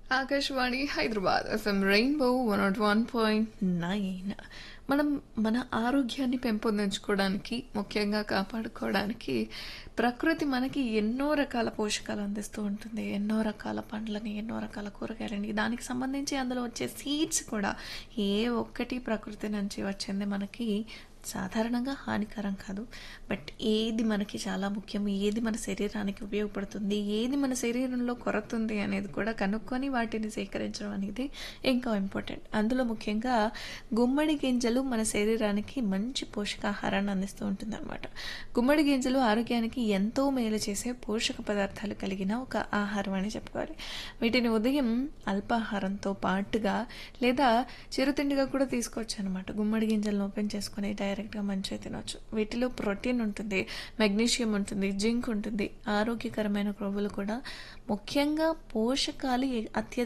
Akashvani Hyderabad FM rainbow one naught one point nine మనం మన ఆరోగ్యాన్ని పెంపొందించుకోవడానికి ముఖ్యంగా కాపాడుకోవడానికి ప్రకృతి మనకి ఎన్నో రకాల పోషకాలు అందిస్తూ ఉంటుంది ఎన్నో రకాల పండ్లని ఎన్నో రకాల కూరగాయలని దానికి సంబంధించి అందులో వచ్చే సీడ్స్ కూడా ఏ ఒక్కటి ప్రకృతి నుంచి వచ్చింది మనకి సాధారణంగా హానికరం కాదు బట్ ఏది మనకి చాలా ముఖ్యం ఏది మన శరీరానికి ఉపయోగపడుతుంది ఏది మన శరీరంలో కొరత ఉంది అనేది కూడా కనుక్కొని వాటిని సేకరించడం అనేది ఇంకా ఇంపార్టెంట్ అందులో ముఖ్యంగా గుమ్మడి గింజలు మన శరీరానికి మంచి పోషకాహారాన్ని అందిస్తూ ఉంటుంది అనమాట గుమ్మడి గింజలు ఆరోగ్యానికి ఎంతో మేలు చేసే పోషక పదార్థాలు కలిగిన ఒక ఆహారం అని చెప్పుకోవాలి వీటిని ఉదయం అల్పాహారంతో పాటుగా లేదా చిరుతిండిగా కూడా తీసుకోవచ్చు అనమాట గుమ్మడి గింజలను ఓపెన్ చేసుకుని డైరెక్ట్గా మంచిగా తినవచ్చు వీటిలో ప్రోటీన్ ఉంటుంది మెగ్నీషియం ఉంటుంది జింక్ ఉంటుంది ఆరోగ్యకరమైన క్రొవ్వులు కూడా ముఖ్యంగా పోషకాలు అత్యధిక